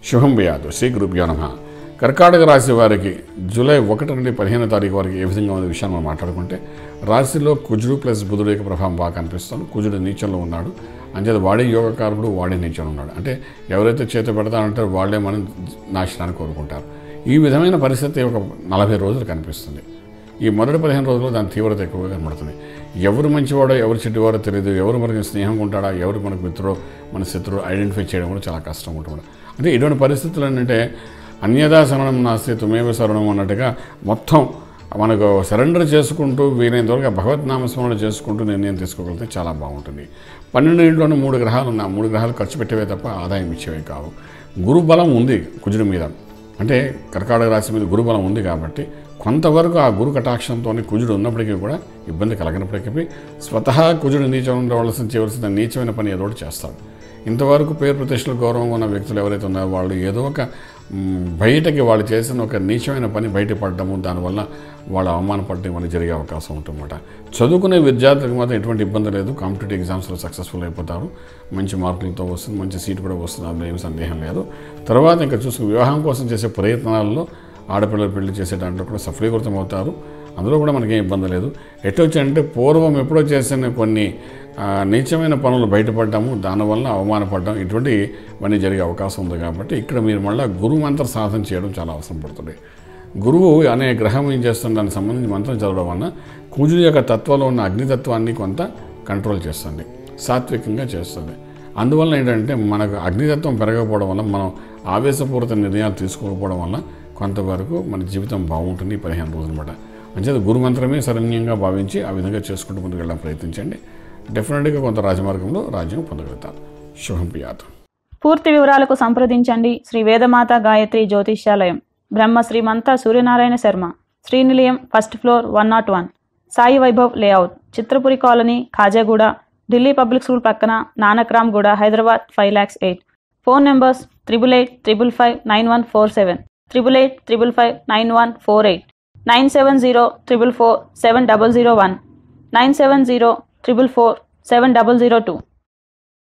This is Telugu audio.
శుభం వ్యాధు శ్రీ గురుభ్యో నమ కర్కాటక రాశి వారికి జూలై ఒకటి నుండి పదిహేను తారీఖు వరకు ఏ విధంగా ఉన్న విషయాన్ని మనం మాట్లాడుకుంటే రాశిలో కుజుడు ప్లస్ బుధుడు యొక్క ప్రభావం బాగా కనిపిస్తుంది కుజుడు నీచంలో ఉన్నాడు అంచేత వాడే యోగకారకుడు వాడే నీచంలో ఉన్నాడు అంటే ఎవరైతే చేత పెడతానంటారో వాళ్ళే మనం నాశనాన్ని కోరుకుంటారు ఈ విధమైన పరిస్థితి ఒక నలభై రోజులు కనిపిస్తుంది ఈ మొదటి పదిహేను రోజుల్లో దాని తీవ్రత ఎక్కువగా కనబడుతుంది ఎవరు మంచివాడో ఎవరు చెడ్డవాడో తెలియదు ఎవరు మనకి స్నేహంగా ఉంటాడా ఎవరు మనకు మిత్రుడో మన శత్రువు ఐడెంటిఫై చేయడం కూడా చాలా కష్టం ఉంటుంది అంటే ఇటువంటి పరిస్థితులు ఏంటంటే అన్యదా శరణం నాస్తి తుమేవ శరణం అన్నట్టుగా మొత్తం మనకు సరెండర్ చేసుకుంటూ వీలైనంత వరకు ఆ భగవత్ నామస్మరణ చేసుకుంటూ నిర్ణయం తీసుకోగలిగితే చాలా బాగుంటుంది పన్నెండు ఇంట్లోనే మూడు గ్రహాలు ఉన్నాయి ఆ మూడు గ్రహాలు ఖర్చు పెట్టేవే తప్ప ఆదాయం ఇచ్చేవే కావు గురు బలం ఉంది కుజుడి మీద అంటే కర్కాటక రాశి మీద గురుబలం ఉంది కాబట్టి కొంతవరకు ఆ గురు కటాక్షంతో కుజుడు ఉన్నప్పటికీ కూడా ఇబ్బంది కలగనప్పటికీ స్వతహా కుజుడు నీచం ఉండవలసిన చేయవలసిన నీచమైన పని ఏదో ఒకటి చేస్తాడు ఇంతవరకు పేరు ప్రతిష్టలు గౌరవం ఉన్న వ్యక్తులు ఎవరైతే ఉన్నారో వాళ్ళు ఏదో ఒక మ్, బయటకి వాళ్ళు చేసిన ఒక నీచమైన పని బయటపడటము దానివల్ల వాళ్ళు అవమానపడటం ఇవన్నీ జరిగే అవకాశం ఉంటుందన్నమాట చదువుకునే విద్యార్థులకు మాత్రం ఎటువంటి ఇబ్బంది లేదు కాంపిటేటివ్ ఎగ్జామ్స్లో సక్సెస్ఫుల్ అయిపోతారు మంచి మార్కులతో వస్తుంది మంచి సీట్ కూడా వస్తుంది అందులో ఏం సందేహం లేదు తర్వాత ఇంకా చూసుకుని వివాహం కోసం చేసే ప్రయత్నాల్లో ఆడపిల్లలు పెళ్లి చేసే దాంట్లో కూడా సఫలీకృతం అవుతారు అందులో కూడా మనకేం ఇబ్బంది లేదు ఎట్టొచ్చాయంటే పూర్వం ఎప్పుడో చేసిన కొన్ని ఆ, నీచమైన పనులు బయటపడ్డాము దానివల్ల అవమానపడ్డాం ఇటువంటి ఇవన్నీ జరిగే అవకాశం ఉంది కాబట్టి ఇక్కడ మీరు మళ్ళీ గురు మంత్ర సాధన చేయడం చాలా అవసరం పడుతుంది గురువు అనే గ్రహం ఏం చేస్తుంది దానికి సంబంధించి మంత్రం చదవడం వలన కుజుడి యొక్క తత్వంలో ఉన్న అగ్నితత్వాన్ని కొంత కంట్రోల్ చేస్తుంది సాత్వికంగా చేస్తుంది అందువల్ల ఏంటంటే మనకు అగ్నితత్వం పెరగకపోవడం వల్ల మనం ఆవేశపూరిత నిర్ణయాలు తీసుకోకపోవడం వల్ల కొంతవరకు మన జీవితం బాగుంటుంది ఈ పదిహేను రోజులు అనమాట అంచేత గురు మంత్రమే శరణ్యంగా భావించి ఆ విధంగా చేసుకుంటూ ముందుకు వెళ్ళడం ప్రయత్నించండి డెఫినెట్గా కొంత రాజమార్గంలో రాజ్యం పొందగలుగుతారు శుభం పియాత్ పూర్తి వివరాలకు సంప్రదించండి శ్రీ వేదమాత గాయత్రి జ్యోతిష్యాలయం Brahma Srimantha Suryanarayana Sharma Srinilayam first floor one not one Sai Vaibhav layout Chitrapuri colony Khajaguda Delhi public school పక్కన Nanakramguda Hyderabad five lakhs eight phone numbers triple eight triple five nine one four seven triple eight triple five nine one four eight nine seven zero triple four seven double zero one nine seven zero triple four seven double zero two